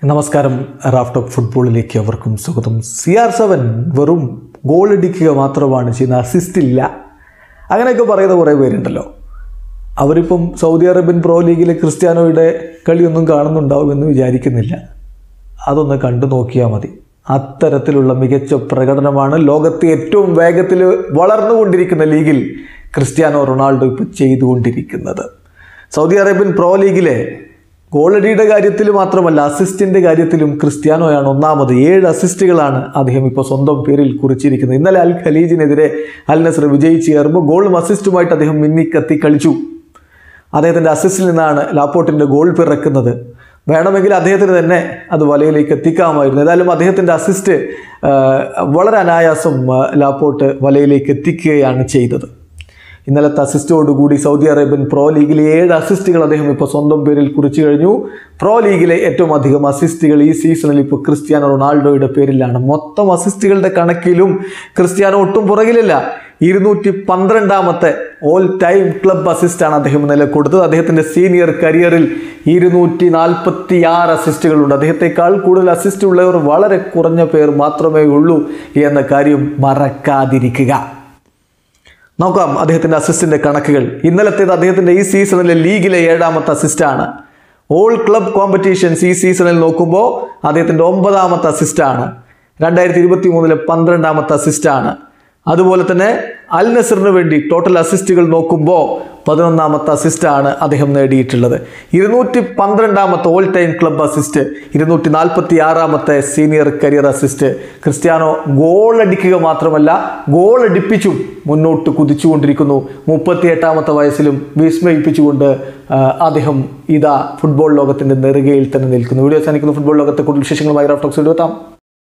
നമസ്കാരം raft of ഫുട്ബോളിലേക്ക് അവർക്കും സ്വാഗതം സി ആർ സെവൻ വെറും ഗോൾ അടിക്കുക മാത്രമാണ് ചെയ്യുന്ന അസിസ്റ്റ് ഇല്ല അങ്ങനെയൊക്കെ പറയുന്ന കുറേ പേരുണ്ടല്ലോ അവരിപ്പം സൗദി അറേബ്യൻ പ്രോ ലീഗിലെ ക്രിസ്ത്യാനോയുടെ കളിയൊന്നും കാണുന്നുണ്ടാവുമെന്ന് വിചാരിക്കുന്നില്ല അതൊന്ന് കണ്ടു നോക്കിയാൽ മതി അത്തരത്തിലുള്ള മികച്ച പ്രകടനമാണ് ലോകത്തെ ഏറ്റവും വേഗത്തിൽ വളർന്നുകൊണ്ടിരിക്കുന്ന ലീഗിൽ ക്രിസ്ത്യാനോ റൊണാൾഡോ ഇപ്പോൾ ചെയ്തുകൊണ്ടിരിക്കുന്നത് സൗദി അറേബ്യൻ പ്രോ ലീഗിലെ ഗോളടിയുടെ കാര്യത്തിൽ മാത്രമല്ല അസിസ്റ്റിൻ്റെ കാര്യത്തിലും ക്രിസ്ത്യാനോയാണ് ഒന്നാമത് ഏഴ് അസിസ്റ്റുകളാണ് അദ്ദേഹം ഇപ്പോൾ സ്വന്തം പേരിൽ കുറിച്ചിരിക്കുന്നത് ഇന്നലെ അൽ ഖലീജിനെതിരെ അൽ നസർ വിജയിച്ച് കയറുമ്പോൾ ഗോളും അസിസ്റ്റുമായിട്ട് അദ്ദേഹം മിന്നിക്കത്തി കളിച്ചു അദ്ദേഹത്തിൻ്റെ അസിസ്റ്റിൽ നിന്നാണ് ലാപ്പോട്ടിൻ്റെ ഗോൾ പിറക്കുന്നത് വേണമെങ്കിൽ അദ്ദേഹത്തിന് തന്നെ അത് വലയിലേക്ക് എത്തിക്കാമായിരുന്നു ഏതായാലും അദ്ദേഹത്തിൻ്റെ അസിസ്റ്റ് ആ, വളരെ അനായാസം ആ, ലാപ്പോട്ട് വലയിലേക്ക് എത്തിക്കുകയാണ് ചെയ്തത് ഇന്നലത്തെ അസിസ്റ്റോടുകൂടി സൗദി അറേബ്യൻ പ്രോ ലീഗിലെ ഏഴ് അസിസ്റ്റുകൾ അദ്ദേഹം ഇപ്പോൾ സ്വന്തം പേരിൽ കുറിച്ചു കഴിഞ്ഞു പ്രോ ലീഗിലെ ഏറ്റവും അധികം അസിസ്റ്റുകൾ ഈ സീസണിൽ ഇപ്പോൾ ക്രിസ്ത്യാനോ റൊണാൾഡോയുടെ പേരിലാണ് മൊത്തം അസിസ്റ്റുകളുടെ കണക്കിലും ക്രിസ്ത്യാനോ ഒട്ടും പുറകിലില്ല ഇരുന്നൂറ്റി പന്ത്രണ്ടാമത്തെ ഓൾ ടൈം ക്ലബ് അസിസ്റ്റാണ് അദ്ദേഹം ഇന്നലെ കൊടുത്തത് അദ്ദേഹത്തിൻ്റെ സീനിയർ കരിയറിൽ ഇരുന്നൂറ്റി നാൽപ്പത്തി ആറ് അസിസ്റ്റുകളുണ്ട് അദ്ദേഹത്തെക്കാൾ കൂടുതൽ അസിസ്റ്റ് ഉള്ളവർ വളരെ കുറഞ്ഞ പേർ മാത്രമേ ഉള്ളൂ എന്ന കാര്യം മറക്കാതിരിക്കുക നോക്കാം അദ്ദേഹത്തിൻ്റെ അസിസ്റ്റിൻ്റെ കണക്കുകൾ ഇന്നലത്തേത് അദ്ദേഹത്തിൻ്റെ ഈ സീസണിലെ ലീഗിലെ ഏഴാമത്തെ അസിസ്റ്റാണ് ഓൾ ക്ലബ് കോമ്പറ്റീഷൻസ് ഈ സീസണിൽ നോക്കുമ്പോൾ അദ്ദേഹത്തിൻ്റെ ഒമ്പതാമത്തെ അസിസ്റ്റാണ് രണ്ടായിരത്തി ഇരുപത്തി മൂന്നിലെ പന്ത്രണ്ടാമത്തെ അസിസ്റ്റാണ് അതുപോലെ തന്നെ അൽ നസറിന് വേണ്ടി ടോട്ടൽ അസിസ്റ്റുകൾ നോക്കുമ്പോൾ പതിനൊന്നാമത്തെ അസിസ്റ്റാണ് അദ്ദേഹം നേടിയിട്ടുള്ളത് ഇരുന്നൂറ്റി പന്ത്രണ്ടാമത്തെ ഓൾ ടൈം ക്ലബ് അസിസ്റ്റ് ഇരുന്നൂറ്റി നാൽപ്പത്തി ആറാമത്തെ senior career assist Cristiano goal അടിക്കുക മാത്രമല്ല ഗോൾ അടിപ്പിച്ചും മുന്നോട്ട് കുതിച്ചുകൊണ്ടിരിക്കുന്നു മുപ്പത്തി എട്ടാമത്തെ വയസ്സിലും വിസ്മയിപ്പിച്ചുകൊണ്ട് ആ, അദ്ദേഹം ഇതാ ഫുട്ബോൾ ലോകത്തിൻ്റെ നെറുകയിൽ തന്നെ നിൽക്കുന്നു വീഡിയോ സാധിക്കുന്ന ഫുട്ബോൾ ലോകത്തെ കൂടുതൽ വിശേഷങ്ങളുമായി റാഫ്റ്റോക്സ് എടുത്താം